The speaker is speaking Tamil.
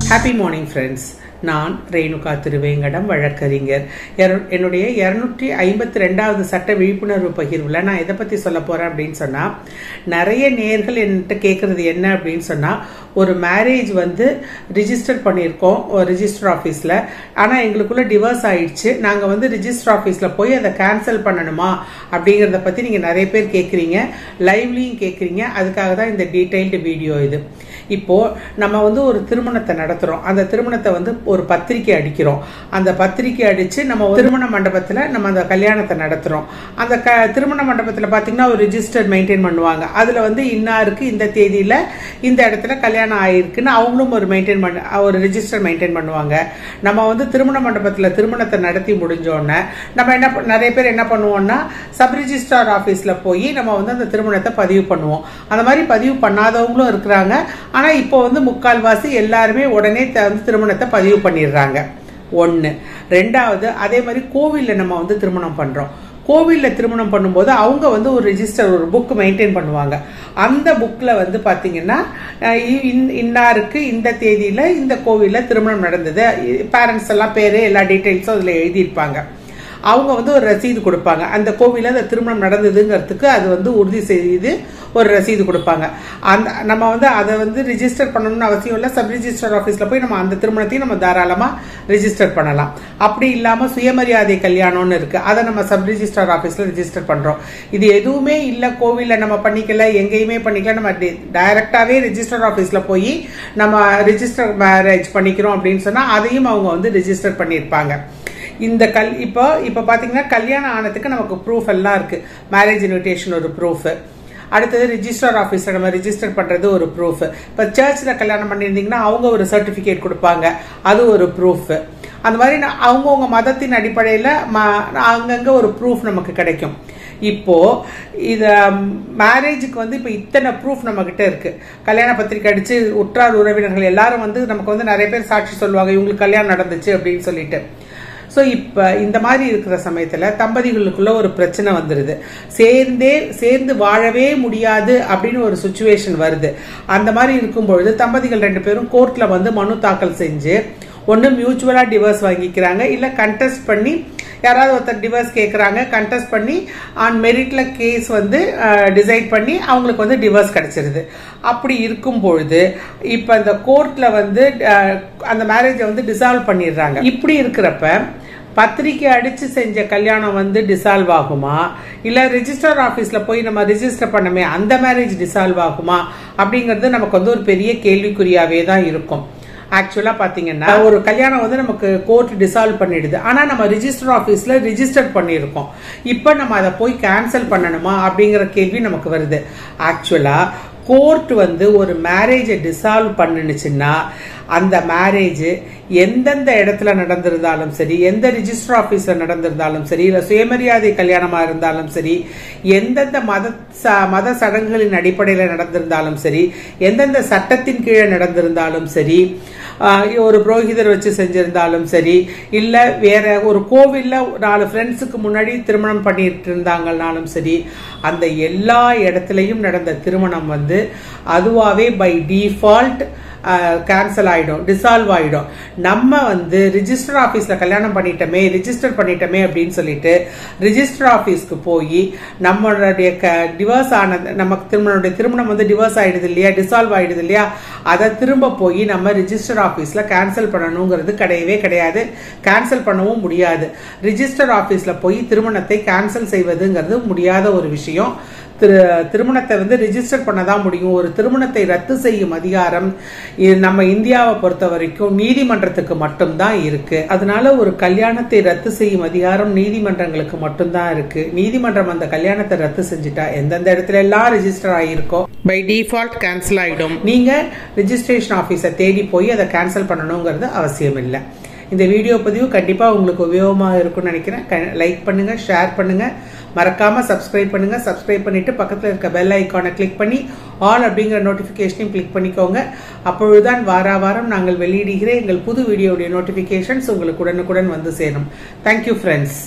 ஹாப்பி மார்னிங் ஃப்ரெண்ட்ஸ் நான் ரேணுகா திருவேங்கடம் வழக்கறிஞர் எர- என்னுடைய இருநூற்றி ஐம்பத்தி ரெண்டாவது சட்ட விழிப்புணர்வு பகிர்வில் நான் எதை பற்றி சொல்ல போகிறேன் அப்படின்னு சொன்னால் நிறைய நேர்கள் என்கிட்ட கேட்குறது என்ன அப்படின்னு சொன்னால் ஒரு மேரேஜ் வந்து ரிஜிஸ்டர் பண்ணியிருக்கோம் ஒரு ரிஜிஸ்டர் ஆஃபீஸில் ஆனால் எங்களுக்குள்ள டிவோர்ஸ் ஆயிடுச்சு நாங்கள் வந்து ரிஜிஸ்டர் ஆஃபீஸில் போய் அதை கேன்சல் பண்ணணுமா அப்படிங்கிறத பற்றி நீங்கள் நிறைய பேர் கேட்குறீங்க லைவ்லையும் கேட்குறீங்க அதுக்காக தான் இந்த டீட்டெயில்டு வீடியோ இது இப்போ நம்ம வந்து ஒரு திருமணத்தை நடத்துறோம் அந்த திருமணத்தை வந்து ஒரு பத்திரிக்கை அடிக்கிறோம் அந்த பத்திரிக்கை அடிச்சு நம்ம ஒரு திருமண மண்டபத்தில் நம்ம அந்த கல்யாணத்தை நடத்துறோம் அந்த க திருமண மண்டபத்தில் பார்த்தீங்கன்னா ஒரு ரிஜிஸ்டர் மெயின்டைன் பண்ணுவாங்க அதில் வந்து இன்னாருக்கு இந்த தேதியில் இந்த இடத்துல கல்யாணம் ஆயிருக்குன்னு அவங்களும் ஒரு மெயின்டைன் பண்ண ஒரு ரிஜிஸ்டர் மெயின்டைன் பண்ணுவாங்க நம்ம வந்து திருமண மண்டபத்தில் திருமணத்தை நடத்தி முடிஞ்சோடனே நம்ம என்ன பண்- நிறைய பேர் என்ன பண்ணுவோம்னா சப் ரிஜிஸ்ட்ரார் ஆஃபீஸில் போய் நம்ம வந்து அந்த திருமணத்தை பதிவு பண்ணுவோம் அந்த மாதிரி பதிவு பண்ணாதவங்களும் இருக்கிறாங்க ஆனால் இப்போ வந்து முக்கால்வாசி எல்லாருமே உடனே த- வந்து திருமணத்தை பதிவு பண்ணிடுறாங்க ஒன்று ரெண்டாவது அதே மாதிரி கோவிலில் நம்ம வந்து திருமணம் பண்ணுறோம் கோவிலில் திருமணம் பண்ணும்போது அவங்க வந்து ஒரு ரெஜிஸ்டர் ஒரு புக் மெயின்டைன் பண்ணுவாங்க அந்த புக்கில் வந்து பார்த்தீங்கன்னா அஹ், இ- இன்- இன்னாருக்கு இந்த தேதியில் இந்த கோவிலில் திருமணம் நடந்தது பேரண்ட்ஸ் எல்லாம் பேர் எல்லா டீட்டெயில்ஸும் அதில் எழுதியிருப்பாங்க அவங்க வந்து ஒரு ரசீது கொடுப்பாங்க அந்த கோவிலில் அந்த திருமணம் நடந்ததுங்கிறதுக்கு அது வந்து உறுதி செய்து ஒரு ரசீது கொடுப்பாங்க அந்த நம்ம வந்து அதை வந்து ரிஜிஸ்டர் பண்ணணும்னு அவசியம் இல்லை சப் ரிஜிஸ்டர் ஆஃபீஸில் போய் நம்ம அந்த திருமணத்தையும் நம்ம தாராளமாக ரிஜிஸ்டர் பண்ணலாம் அப்படி இல்லாமல் சுயமரியாதை கல்யாணம்னு இருக்கு அதை நம்ம சப் ரிஜிஸ்டர் ஆஃபீஸில் ரிஜிஸ்டர் பண்ணுறோம் இது எதுவுமே இல்லை கோவிலில் நம்ம பண்ணிக்கல எங்கேயுமே பண்ணிக்கல நம்ம டைரக்டாகவே ரிஜிஸ்டர் ஆஃபீஸில் போய் நம்ம ரிஜிஸ்டர் மேரேஜ் பண்ணிக்கிறோம் அப்படின்னு சொன்னால் அதையும் அவங்க வந்து ரிஜிஸ்டர் பண்ணியிருப்பாங்க இந்த கல் இப்போ இப்போ பார்த்தீங்கன்னா கல்யாணம் ஆனதுக்கு நமக்கு ப்ரூஃப் எல்லாம் இருக்கு மேரேஜ் இன்விடேஷன் ஒரு ப்ரூஃப் அடுத்தது ரிஜிஸ்டர் ஆஃபீஸில் நம்ம ரிஜிஸ்டர் பண்ணுறது ஒரு ப்ரூஃப் இப்போ சர்ச்சில் கல்யாணம் பண்ணியிருந்தீங்கன்னா அவங்க ஒரு சர்டிஃபிகேட் கொடுப்பாங்க அது ஒரு ப்ரூஃப் அந்த மாதிரி நான் அவங்கவுங்க மதத்தின் அடிப்படையில் ம அங்கங்கே ஒரு ப்ரூஃப் நமக்கு கிடைக்கும் இப்போ இத மேரேஜுக்கு வந்து இப்போ இத்தனை ப்ரூஃப் நம்ம கிட்ட இருக்கு கல்யாண பத்திரிக்கை அடிச்சு உற்றார் உறவினர்கள் எல்லாரும் வந்து நமக்கு வந்து நிறைய பேர் சாட்சி சொல்லுவாங்க இவங்களுக்கு கல்யாணம் நடந்துச்சு அப்படின்னு சொல்லிட்டு ஸோ இப்போ இந்த மாதிரி இருக்கிற சமயத்தில் தம்பதிகளுக்குள்ள ஒரு பிரச்சனை வந்துடுது சேர்ந்தே சேர்ந்து வாழவே முடியாது அப்படின்னு ஒரு சுச்சுவேஷன் வருது அந்த மாதிரி இருக்கும் பொழுது தம்பதிகள் ரெண்டு பேரும் கோர்ட்டில் வந்து மனு தாக்கல் செஞ்சு ஒன்று மியூச்சுவலாக டிவோர்ஸ் வாங்கிக்கிறாங்க இல்லை கண்டெஸ்ட் பண்ணி யாராவது ஒருத்தர் டிவோர்ஸ் கேட்குறாங்க கண்டெஸ்ட் பண்ணி ஆன் மெரிட்ல கேஸ் வந்து டிசைட் பண்ணி அவங்களுக்கு வந்து டிவோர்ஸ் கிடைச்சிருது அப்படி இருக்கும் பொழுது இப்போ இந்த கோர்ட்டில் வந்து அஹ், அந்த மேரேஜை வந்து டிசால்வ் பண்ணிடுறாங்க இப்படி இருக்கிறப்ப பத்திரிக்கை அடிச்சு செஞ்ச கல்யாணம் வந்து டிசால்வ் ஆகுமா இல்ல ரெஜிஸ்டர் ஆபீஸ்ல போய் நம்ம ரிஜிஸ்டர் பண்ணமே அந்த மேரேஜ் டிசால்வ் ஆகுமா அப்படிங்கிறது நமக்கு வந்து ஒரு பெரிய கேள்விக்குறியாவே தான் இருக்கும் ஆக்சுவலா பாத்தீங்கன்னா ஒரு கல்யாணம் வந்து நமக்கு கோர்ட் டிசால்வ் பண்ணிடுது ஆனா நம்ம ரிஜிஸ்டர் ஆபீஸ்ல ரிஜிஸ்டர் பண்ணியிருக்கோம் இப்போ நம்ம அதை போய் கேன்சல் பண்ணணுமா அப்படிங்கிற கேள்வி நமக்கு வருது ஆக்சுவலா கோர்ட் வந்து ஒரு மேரேஜை டிசால்வ் பண்ணுனுச்சுன்னா அந்த மேரேஜ் எந்தெந்த இடத்துல நடந்திருந்தாலும் சரி எந்த ரிஜிஸ்டர் ஆபீஸ்ல நடந்திருந்தாலும் சரி இல்ல சுயமரியாதை கல்யாணமா இருந்தாலும் சரி எந்தெந்த மத ச- மத சடங்குகளின் அடிப்படையில் நடந்திருந்தாலும் சரி எந்தெந்த சட்டத்தின் கீழே நடந்திருந்தாலும் சரி ஆஹ் ஒரு புரோகிதர் வச்சு செஞ்சிருந்தாலும் சரி இல்ல வேற ஒரு கோவில்ல நாலு ஃப்ரெண்ட்ஸுக்கு முன்னாடி திருமணம் பண்ணிட்டு இருந்தாங்கனாலும் சரி அந்த எல்லா இடத்துலையும் நடந்த திருமணம் வந்து அதுவாவே பை டிஃபால்ட் கேன்சல் ஆயிடும் டிசால்வ் ஆயிடும் நம்ம வந்து ரிஜிஸ்டர் ஆபீஸ்ல கல்யாணம் பண்ணிட்டோமே ரிஜிஸ்டர் பண்ணிட்டோமே அப்படின்னு சொல்லிட்டு ரிஜிஸ்டர் ஆபீஸ்க்கு போய் நம்மளுடைய டிவோர்ஸ் ஆனது நமக்கு திருமணம் திருமணம் வந்து டிவோர்ஸ் ஆயிடுது இல்லையா டிசால்வ் ஆயிடுது இல்லையா அதை திரும்ப போய் நம்ம ரிஜிஸ்டர் ஆபீஸ்ல கேன்சல் பண்ணணுங்கிறது கிடையவே கிடையாது கேன்சல் பண்ணவும் முடியாது ரிஜிஸ்டர் ஆபீஸ்ல போய் திருமணத்தை கேன்சல் செய்வதுங்கிறது முடியாத ஒரு விஷயம் திரு திருமணத்தை வந்து ரிஜிஸ்டர் பண்ண தான் முடியும் ஒரு திருமணத்தை ரத்து செய்யும் அதிகாரம் இது நம்ம இந்தியாவை பொறுத்த வரைக்கும் நீதிமன்றத்துக்கு மட்டும்தான் இருக்கு அதனால ஒரு கல்யாணத்தை ரத்து செய்யும் அதிகாரம் நீதிமன்றங்களுக்கு மட்டும்தான் இருக்கு நீதிமன்றம் அந்த கல்யாணத்தை ரத்து செஞ்சுட்டா எந்தெந்த இடத்துல எல்லாம் ரெஜிஸ்டர் ஆகியிருக்கோ பை டிஃபால்ட் கேன்சல் ஆயிடும் நீங்க ரிஜிஸ்ட்ரேஷன் ஆபீஸை தேடி போய் அதை கேன்சல் பண்ணணுங்கிறது அவசியம் இல்லை இந்த வீடியோ பதிவு கண்டிப்பாக உங்களுக்கு உபயோகமாக இருக்கும்னு நினைக்கிறேன் லைக் பண்ணுங்க ஷேர் பண்ணுங்க மறக்காம சப்ஸ்கிரைப் பண்ணுங்க சப்ஸ்கிரைப் பண்ணிட்டு பக்கத்தில் இருக்க பெல் ஐக்கானை கிளிக் பண்ணி ஆல் அப்படிங்கிற நோட்டிஃபிகேஷனையும் கிளிக் பண்ணிக்கோங்க அப்பொழுதுதான் வார வாரம் நாங்கள் வெளியிடுகிற எங்கள் புது வீடியோவுடைய நோட்டிஃபிகேஷன்ஸ் உங்களுக்கு உடனுக்குடன் வந்து சேரும் தேங்க்யூ ஃப்ரெண்ட்ஸ்